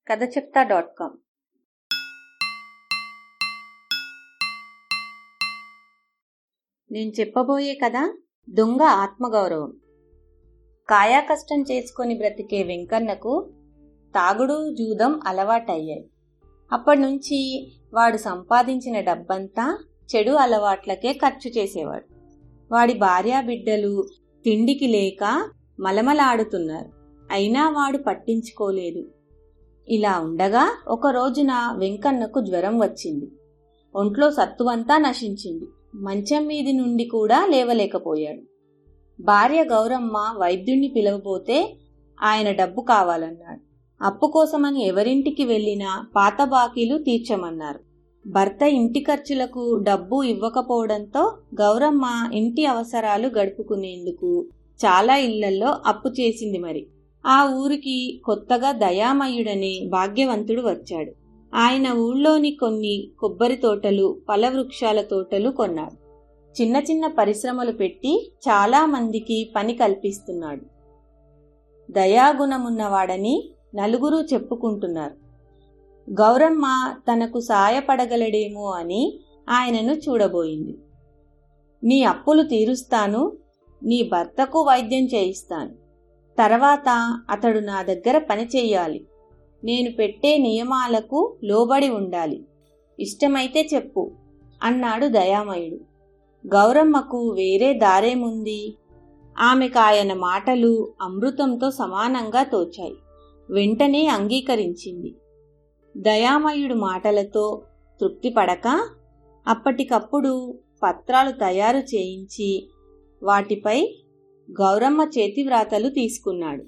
కథ చెప్తా dot com నేను చెప్పబోయే కథ దొంగ ఆత్మగౌరవం కాయా కష్టం చేసుకొని బ్రతికే వెంకన్నకు తాగుడు జూదం అలవాటయ్యాయి అప్పటి నుంచి వాడు సంపాదించిన డబ్బంతా చెడు అలవాట్లకే ఖర్చు చేసేవాడు వాడి భార్యా బిడ్డలు తిండికి లేక మలమలాడుతున్నారు అయినా వాడు పట్టించుకోలేదు ఇలా ఉండగా ఒక రోజున వెంకన్నకు జ్వరం వచ్చింది ఒంట్లో సత్తువంతా నశించింది మంచం మీది నుండి కూడా లేవలేకపోయాడు భార్య గౌరమ్మ వైద్యుణ్ణి పిలవబోతే ఆయన డబ్బు కావాలన్నాడు అప్పు కోసమని ఎవరింటికి వెళ్ళినా పాత బాకీలు తీర్చమన్నారు భర్త ఇంటి ఖర్చులకు డబ్బు ఇవ్వకపోవడంతో గౌరమ్మ ఇంటి అవసరాలు గడుపుకునేందుకు చాలా ఇళ్లల్లో అప్పు చేసింది మరి ఆ ఊరికి కొత్తగా దయామయుడనే భాగ్యవంతుడు వచ్చాడు ఆయన ఊళ్ళోని కొన్ని కొబ్బరి తోటలు పల వృక్షాల తోటలు కొన్నాడు చిన్న చిన్న పరిశ్రమలు పెట్టి చాలా మందికి పని కల్పిస్తున్నాడు దయాగుణమున్నవాడని నలుగురు చెప్పుకుంటున్నారు గౌరమ్మ తనకు సాయపడగలడేమో అని ఆయనను చూడబోయింది నీ అప్పులు తీరుస్తాను నీ భర్తకు వైద్యం చేయిస్తాను తర్వాత అతడు నా దగ్గర పని చెయ్యాలి నేను పెట్టే నియమాలకు లోబడి ఉండాలి ఇష్టమైతే చెప్పు అన్నాడు దయామయుడు గౌరమ్మకు వేరే దారేముంది ఆమెకు ఆయన మాటలు అమృతంతో సమానంగా తోచాయి వెంటనే అంగీకరించింది దయామయుడు మాటలతో తృప్తిపడక అప్పటికప్పుడు పత్రాలు తయారు చేయించి వాటిపై గౌరమ్మ చేతివ్రాతలు తీసుకున్నాడు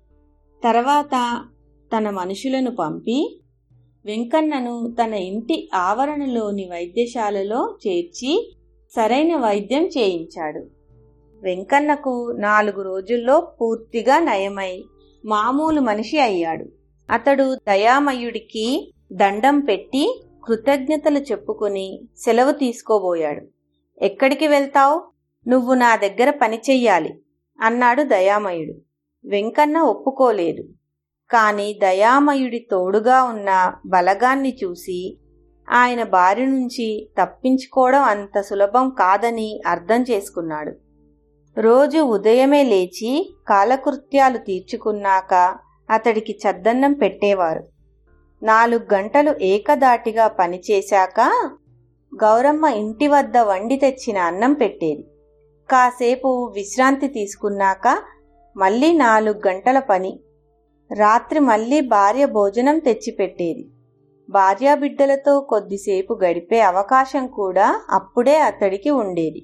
తర్వాత తన మనుషులను పంపి వెంకన్నను తన ఇంటి ఆవరణలోని వైద్యశాలలో చేర్చి సరైన వైద్యం చేయించాడు వెంకన్నకు నాలుగు రోజుల్లో పూర్తిగా నయమై మామూలు మనిషి అయ్యాడు అతడు దయామయుడికి దండం పెట్టి కృతజ్ఞతలు చెప్పుకుని సెలవు తీసుకోబోయాడు ఎక్కడికి వెళ్తావు నువ్వు నా దగ్గర పని చెయ్యాలి అన్నాడు దయామయుడు వెంకన్న ఒప్పుకోలేదు కాని దయామయుడి తోడుగా ఉన్న బలగాన్ని చూసి ఆయన బారి నుంచి తప్పించుకోవడం అంత సులభం కాదని అర్థం చేసుకున్నాడు రోజు ఉదయమే లేచి కాలకృత్యాలు తీర్చుకున్నాక అతడికి చద్దన్నం పెట్టేవారు నాలుగు గంటలు ఏకదాటిగా పనిచేశాక గౌరమ్మ ఇంటి వద్ద వండి తెచ్చిన అన్నం పెట్టేది కాసేపు విశ్రాంతి తీసుకున్నాక మళ్ళీ నాలుగు గంటల పని రాత్రి మళ్ళీ భార్య భోజనం తెచ్చిపెట్టేది భార్యాబిడ్డలతో కొద్దిసేపు గడిపే అవకాశం కూడా అప్పుడే అతడికి ఉండేది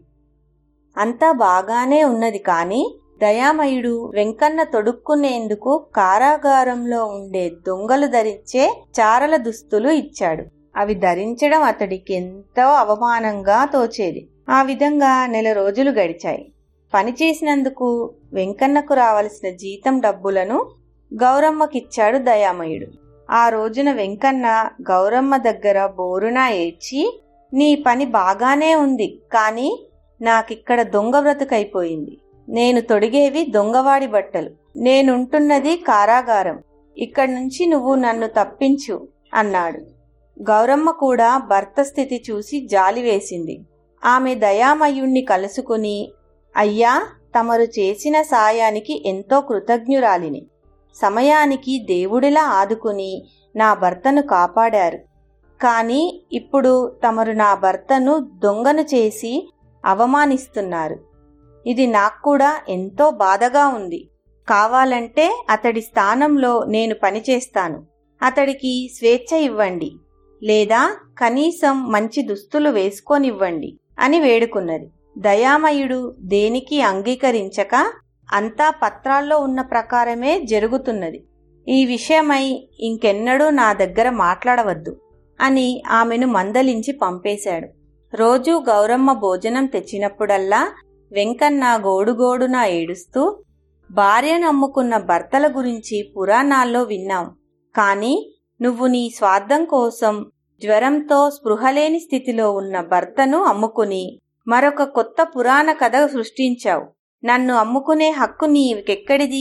అంతా బాగానే ఉన్నది కాని దయామయుడు వెంకన్న తొడుక్కునేందుకు కారాగారంలో ఉండే దొంగలు ధరించే చారల దుస్తులు ఇచ్చాడు అవి ధరించడం అతడికి ఎంతో అవమానంగా తోచేది ఆ విధంగా నెల రోజులు గడిచాయి పనిచేసినందుకు వెంకన్నకు రావలసిన జీతం డబ్బులను గౌరమ్మకిచ్చాడు దయామయుడు ఆ రోజున వెంకన్న గౌరమ్మ దగ్గర బోరునా ఏడ్చి నీ పని బాగానే ఉంది కాని నాకిక్కడ దొంగ బ్రతుకైపోయింది నేను తొడిగేవి దొంగవాడి బట్టలు నేనుంటున్నది కారాగారం ఇక్కడి నుంచి నువ్వు నన్ను తప్పించు అన్నాడు గౌరమ్మ కూడా భర్త స్థితి చూసి జాలి వేసింది ఆమె దయామయుణ్ణి కలుసుకుని అయ్యా తమరు చేసిన సాయానికి ఎంతో కృతజ్ఞురాలిని సమయానికి దేవుడిలా ఆదుకుని నా భర్తను కాపాడారు కాని ఇప్పుడు తమరు నా భర్తను దొంగను చేసి అవమానిస్తున్నారు ఇది నాకు కూడా ఎంతో బాధగా ఉంది కావాలంటే అతడి స్థానంలో నేను పనిచేస్తాను అతడికి స్వేచ్ఛ ఇవ్వండి లేదా కనీసం మంచి దుస్తులు వేసుకొనివ్వండి అని వేడుకున్నది దయామయుడు దేనికి అంగీకరించక అంతా పత్రాల్లో ఉన్న ప్రకారమే జరుగుతున్నది ఈ విషయమై ఇంకెన్నడూ నా దగ్గర మాట్లాడవద్దు అని ఆమెను మందలించి పంపేశాడు రోజూ గౌరమ్మ భోజనం తెచ్చినప్పుడల్లా వెంకన్న గోడుగోడున ఏడుస్తూ భార్యను అమ్ముకున్న భర్తల గురించి పురాణాల్లో విన్నాం కాని నువ్వు నీ స్వార్థం కోసం జ్వరంతో స్పృహలేని స్థితిలో ఉన్న భర్తను అమ్ముకుని మరొక కొత్త పురాణ కథ సృష్టించావు నన్ను అమ్ముకునే హక్కు నీకెక్కడిది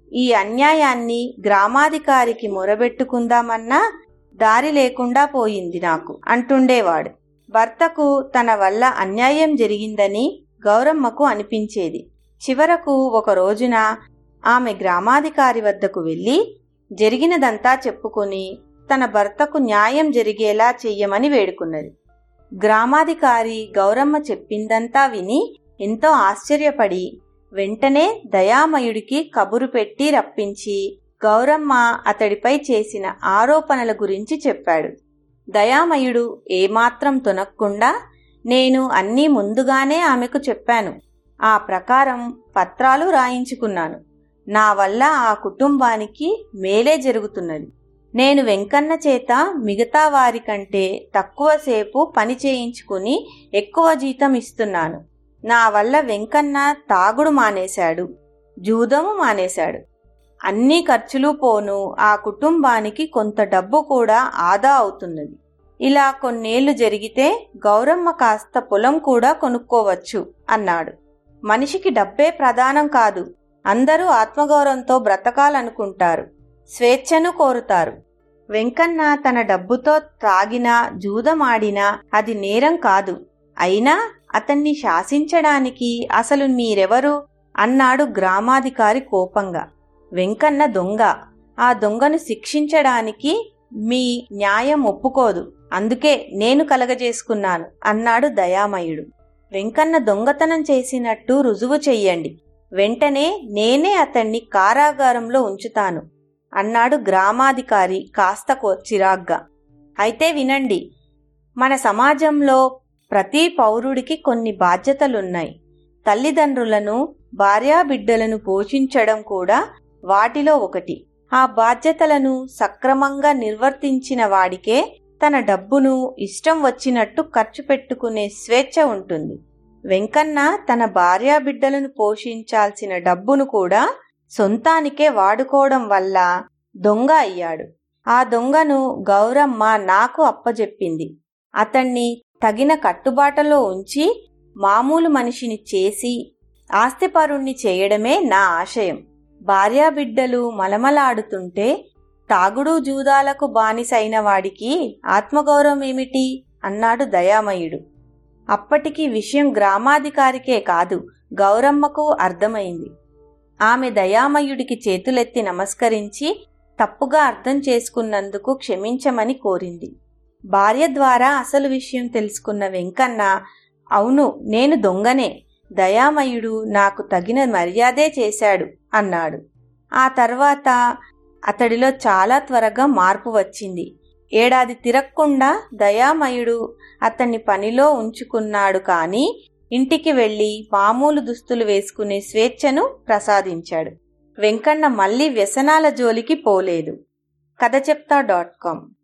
ఈ అన్యాయాన్ని గ్రామాధికారికి మొరబెట్టుకుందామన్నా దారి లేకుండా పోయింది నాకు అంటుండేవాడు భర్తకు తన వల్ల అన్యాయం జరిగిందని గౌరమ్మకు అనిపించేది చివరకు ఒక రోజున ఆమె గ్రామాధికారి వద్దకు వెళ్ళి జరిగినదంతా చెప్పుకొని తన భర్తకు న్యాయం జరిగేలా చెయ్యమని వేడుకున్నది గ్రామాధికారి గౌరమ్మ చెప్పిందంతా విని ఎంతో ఆశ్చర్యపడి వెంటనే దయామయుడికి కబురు పెట్టి రప్పించి గౌరమ్మ అతడిపై చేసిన ఆరోపణల గురించి చెప్పాడు దయామయుడు ఏమాత్రం తొనక్కుండా నేను అన్నీ ముందుగానే ఆమెకు చెప్పాను ఆ ప్రకారం పత్రాలు రాయించుకున్నాను నా వల్ల ఆ కుటుంబానికి మేలే జరుగుతున్నది నేను వెంకన్న చేత మిగతా వారి కంటే తక్కువసేపు పని చేయించుకుని ఎక్కువ జీతం ఇస్తున్నాను నా వల్ల వెంకన్న తాగుడు మానేశాడు జూదము మానేశాడు అన్ని ఖర్చులు పోను ఆ కుటుంబానికి కొంత డబ్బు కూడా ఆదా అవుతున్నది ఇలా కొన్నేళ్లు జరిగితే గౌరమ్మ కాస్త పొలం కూడా కొనుక్కోవచ్చు అన్నాడు మనిషికి డబ్బే ప్రధానం కాదు అందరూ ఆత్మగౌరవంతో బ్రతకాలనుకుంటారు స్వేచ్ఛను కోరుతారు వెంకన్న తన డబ్బుతో తాగినా జూదమాడినా అది నేరం కాదు అయినా అతన్ని శాసించడానికి అసలు మీరెవరు అన్నాడు గ్రామాధికారి కోపంగా వెంకన్న దొంగ ఆ దొంగను శిక్షించడానికి మీ న్యాయం ఒప్పుకోదు అందుకే నేను కలగజేసుకున్నాను అన్నాడు దయామయుడు వెంకన్న దొంగతనం చేసినట్టు రుజువు చెయ్యండి వెంటనే నేనే అతన్ని కారాగారంలో ఉంచుతాను అన్నాడు గ్రామాధికారి కాస్త చిరాగ్గా అయితే వినండి మన సమాజంలో ప్రతి పౌరుడికి కొన్ని బాధ్యతలున్నాయి తల్లిదండ్రులను భార్యాబిడ్డలను పోషించడం కూడా వాటిలో ఒకటి ఆ బాధ్యతలను సక్రమంగా నిర్వర్తించిన వాడికే తన డబ్బును ఇష్టం వచ్చినట్టు ఖర్చు పెట్టుకునే స్వేచ్ఛ ఉంటుంది వెంకన్న తన భార్యాబిడ్డలను పోషించాల్సిన డబ్బును కూడా సొంతానికే వాడుకోవడం వల్ల దొంగ అయ్యాడు ఆ దొంగను గౌరమ్మ నాకు అప్పజెప్పింది అతన్ని తగిన కట్టుబాటలో ఉంచి మామూలు మనిషిని చేసి ఆస్తిపరుణ్ణి చేయడమే నా ఆశయం భార్యాబిడ్డలు మలమలాడుతుంటే తాగుడు జూదాలకు బానిసైన వాడికి ఆత్మగౌరవం ఏమిటి అన్నాడు దయామయుడు అప్పటికి విషయం గ్రామాధికారికే కాదు గౌరమ్మకు అర్థమైంది ఆమె దయామయుడికి చేతులెత్తి నమస్కరించి తప్పుగా అర్థం చేసుకున్నందుకు క్షమించమని కోరింది భార్య ద్వారా అసలు విషయం తెలుసుకున్న వెంకన్న అవును నేను దొంగనే దయామయుడు నాకు తగిన మర్యాదే చేశాడు అన్నాడు ఆ తర్వాత అతడిలో చాలా త్వరగా మార్పు వచ్చింది ఏడాది తిరక్కుండా దయామయుడు అతన్ని పనిలో ఉంచుకున్నాడు కానీ ఇంటికి వెళ్లి మామూలు దుస్తులు వేసుకునే స్వేచ్ఛను ప్రసాదించాడు వెంకన్న మళ్లీ వ్యసనాల జోలికి పోలేదు కథ చెప్తా డాట్ కామ్